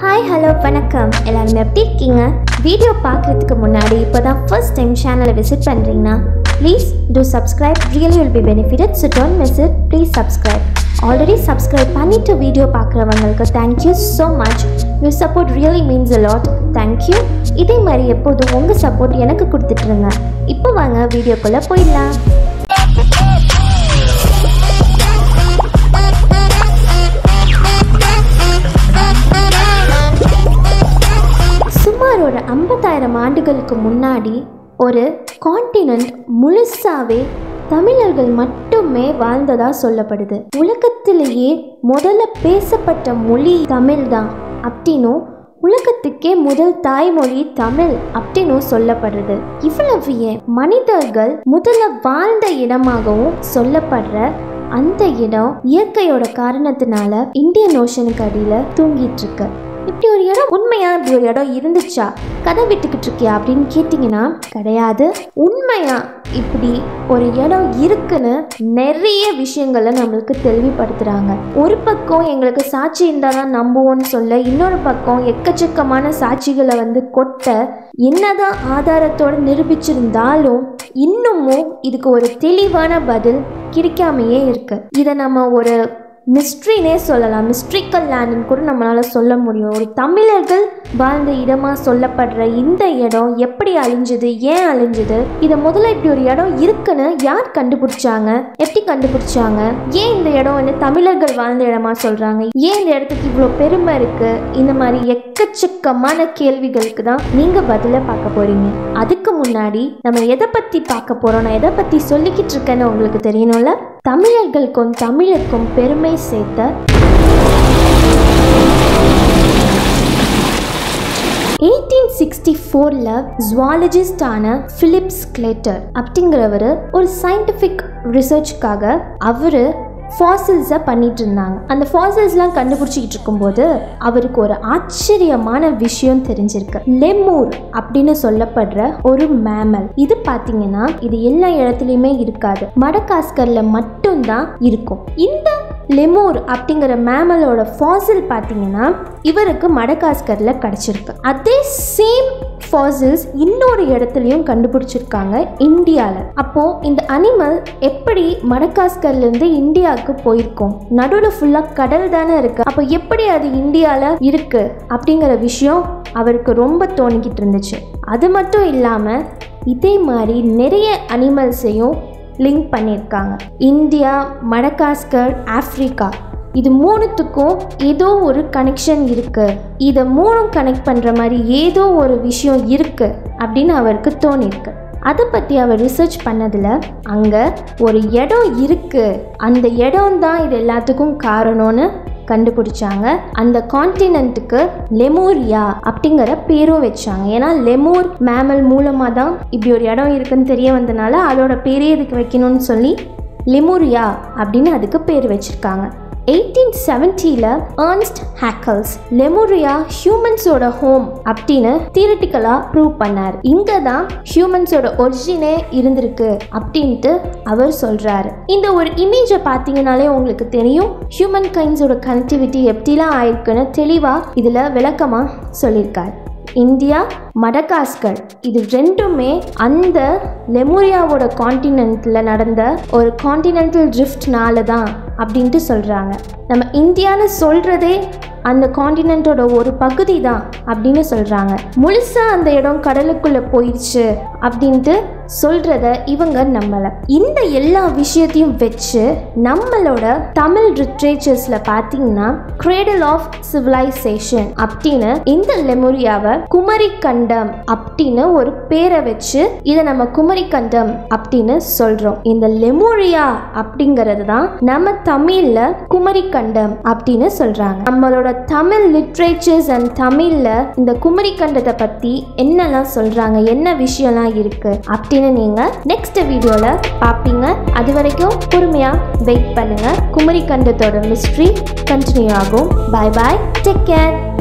hi hello வணக்கம் எல்லாருமே எப்படி இருக்கீங்க வீடியோ பார்க்குறதுக்கு முன்னாடி இப்போ தான் ஃபர்ஸ்ட் டைம் சேனலை விசிட் பண்ணுறீங்கன்னா please do subscribe really will be benefited so don't miss it please subscribe already subscribe பண்ணிட்டு வீடியோ பார்க்குறவங்களுக்கு thank you so much your support really means a lot thank you இதே மாதிரி எப்போதும் உங்கள் சப்போர்ட் எனக்கு கொடுத்துட்ருங்க இப்போ வாங்க வீடியோக்குள்ளே போயிடலாம் சுமார் ஒரு ஐம்பதாயிரம் ஆண்டுகளுக்கு முன்னாடி ஒரு காண்டினென்ட் முழுசாவே தமிழர்கள் மட்டுமே வாழ்ந்ததா சொல்லப்படுது உலகத்திலேயே முதல்ல பேசப்பட்ட மொழி தமிழ் தான் அப்படின்னும் உலகத்துக்கே முதல் தாய்மொழி தமிழ் அப்படின்னும் சொல்லப்படுறது இவ்வளவு ஏன் மனிதர்கள் முதல்ல வாழ்ந்த இடமாகவும் சொல்லப்படுற அந்த இடம் இயற்கையோட காரணத்தினால இந்தியன் ஓஷனுக்கு அடியில் தூங்கிட்டு இருக்கு இப்படி ஒரு இடம் உண்மையா இப்படி ஒரு இடம் இருந்துச்சா கதை விட்டுக்கிட்டு இருக்கியா அப்படின்னு கேட்டிங்கன்னா கிடையாது உண்மையா இப்படி ஒரு இடம் இருக்குன்னு நிறைய விஷயங்களை நம்மளுக்கு தெளிவுபடுத்துகிறாங்க ஒரு பக்கம் எங்களுக்கு சாட்சி இருந்தால் தான் நம்புவோம்னு சொல்ல இன்னொரு பக்கம் எக்கச்சக்கமான சாட்சிகளை வந்து கொட்ட என்னதான் ஆதாரத்தோடு நிரூபிச்சிருந்தாலும் இன்னமும் இதுக்கு ஒரு தெளிவான பதில் கிடைக்காமையே இருக்கு இதை நம்ம ஒரு மிஸ்ட்ரினே சொல்லலாம் மிஸ்ட்ரிக்கல் லேண்டுன்னு கூட நம்மளால் சொல்ல முடியும் ஒரு தமிழர்கள் வாழ்ந்த இடமாக சொல்லப்படுற இந்த இடம் எப்படி அழிஞ்சுது ஏன் அழிஞ்சுது இதை முதல்ல இப்படி ஒரு இடம் இருக்குன்னு யார் கண்டுபிடிச்சாங்க எப்படி கண்டுபிடிச்சாங்க ஏன் இந்த இடம் வந்து தமிழர்கள் வாழ்ந்த இடமா சொல்கிறாங்க ஏன் இந்த இடத்துக்கு இவ்வளோ பெருமை இருக்குது இந்த மாதிரி எக்கச்சக்கமான கேள்விகளுக்கு தான் நீங்கள் பதிலை பார்க்க போகிறீங்க அதுக்கு முன்னாடி நம்ம எதை பற்றி பார்க்க போகிறோம் நான் எதை பற்றி சொல்லிக்கிட்டு இருக்கேன்னு உங்களுக்கு தெரியணும்ல தமிழர்களுக்கும் தமிழுக்கும் பெருமை சேர்த்த எயிட்டீன் சிக்ஸ்டி ஃபோரில் ஜுவாலஜிஸ்டான ஃபிலிப்ஸ் கிளேட்டர் அப்படிங்கிறவர் ஒரு சயின்டிஃபிக் ரிசர்ச்க்காக அவர் ஃபாசில்ஸை பண்ணிட்டு இருந்தாங்க அந்த ஃபாசில்ஸ்லாம் கண்டுபிடிச்சிக்கிட்டு இருக்கும்போது அவருக்கு ஒரு ஆச்சரியமான விஷயம் தெரிஞ்சிருக்கு லெமூர் அப்படின்னு சொல்லப்படுற ஒரு மேமல் இது பார்த்தீங்கன்னா இது எல்லா இடத்துலையுமே இருக்காது மடகாஸ்கர்ல மட்டும்தான் இருக்கும் இந்த லெமூர் அப்படிங்கிற மேமலோட ஃபாசில் பார்த்தீங்கன்னா இவருக்கு மடகாஸ்கரில் கிடச்சிருக்கு அதே சேம் ஃபாசில்ஸ் இன்னொரு இடத்துலையும் கண்டுபிடிச்சிருக்காங்க இந்தியாவில் அப்போது இந்த அனிமல் எப்படி மடகாஸ்கர்லேருந்து இந்தியாவுக்கு போயிருக்கும் நடுவில் ஃபுல்லாக கடல் தானே இருக்குது அப்போ எப்படி அது இந்தியாவில் இருக்குது அப்படிங்கிற விஷயம் அவருக்கு ரொம்ப தோணிக்கிட்டு இருந்துச்சு அது மட்டும் இல்லாமல் இதே மாதிரி நிறைய அனிமல்ஸையும் லிங்க் பண்ணியிருக்காங்க இந்தியா மடகாஸ்கர் ஆஃப்ரிக்கா இது மூணுத்துக்கும் ஏதோ ஒரு கனெக்ஷன் இருக்குது இதை மூணும் கனெக்ட் பண்ணுற மாதிரி ஏதோ ஒரு விஷயம் இருக்குது அப்படின்னு அவருக்கு தோணியிருக்கு அதை பற்றி அவர் ரிசர்ச் பண்ணதில் அங்கே ஒரு இடம் இருக்குது அந்த இடம் தான் இது எல்லாத்துக்கும் காரணம்னு கண்டுபிடிச்சாங்க அந்த கான்டினென்ட்டுக்கு லெமூரியா அப்படிங்கிற பேரும் வச்சாங்க ஏன்னா லெமூர் மேமல் மூலமாக தான் இப்படி ஒரு இடம் இருக்குன்னு தெரிய வந்தனால அதோட பேரே இதுக்கு வைக்கணும்னு சொல்லி லெமூரியா அப்படின்னு அதுக்கு பேர் வச்சுருக்காங்க எயிட்டீன் செவன்ட்டியில் ஏர்ன்ஸ்ட் ஹேக்கல்ஸ் லெமோரியா ஹியூமன்ஸோட ஹோம் அப்படின்னு தியரட்டிக்கலாக ப்ரூவ் பண்ணார் இங்கே தான் ஹியூமன்ஸோட ஒரிஜினே இருந்திருக்கு அப்படின்ட்டு அவர் சொல்கிறாரு இந்த ஒரு இமேஜை பார்த்தீங்கனாலே உங்களுக்கு தெரியும் ஹியூமன் கைண்ட்ஸோட கனெக்டிவிட்டி எப்படிலாம் ஆயிருக்குன்னு தெளிவாக இதில் விளக்கமாக சொல்லியிருக்காரு இந்தியா மடகாஸ்கர் இது ரெண்டுமே அந்த லெமோரியாவோட காண்டினென்ட்டில் நடந்த ஒரு காண்டினென்டல் ட்ரிஃப்ட்னால தான் அப்படின்ட்டு சொல்கிறாங்க நம்ம இந்தியான்னு சொல்கிறதே அந்த காண்டினென்ட்டோட ஒரு பகுதி தான் அப்படின்னு சொல்கிறாங்க முழுசாக அந்த இடம் கடலுக்குள்ளே போயிடுச்சு அப்படின்ட்டு சொல்கிறத இவங்க நம்பலை இந்த எல்லா விஷயத்தையும் வச்சு நம்மளோட தமிழ் லிட்ரேச்சர்ஸில் பார்த்தீங்கன்னா கிரேடல் ஆஃப் சிவிலைசேஷன் அப்படின்னு இந்த லெமோரியாவை குமரி கண்டம் அப்படின்னு ஒரு பேரை வச்சு இதை நம்ம குமரி கண்டம் அப்படின்னு சொல்கிறோம் இந்த லெமோரியா அப்படிங்கிறது தான் நம்ம தமிழில் குமரி கண்டம் அப்படின்னு சொல்கிறாங்க நம்மளோட தமிழ் லிட்ரேச்சர்ஸ் அண்ட் தமிழில் இந்த குமரி கண்டத்தை பற்றி என்னெல்லாம் சொல்கிறாங்க என்ன விஷயம்லாம் இருக்குது அப்படின்னு நீங்கள் நெக்ஸ்ட் வீடியோவில் பார்ப்பீங்க அது வரைக்கும் பொறுமையாக வெயிட் பண்ணுங்கள் குமரி கண்டத்தோட மிஸ்ட்ரி கண்டினியூ ஆகும் பாய் பாய் டேக் கேர்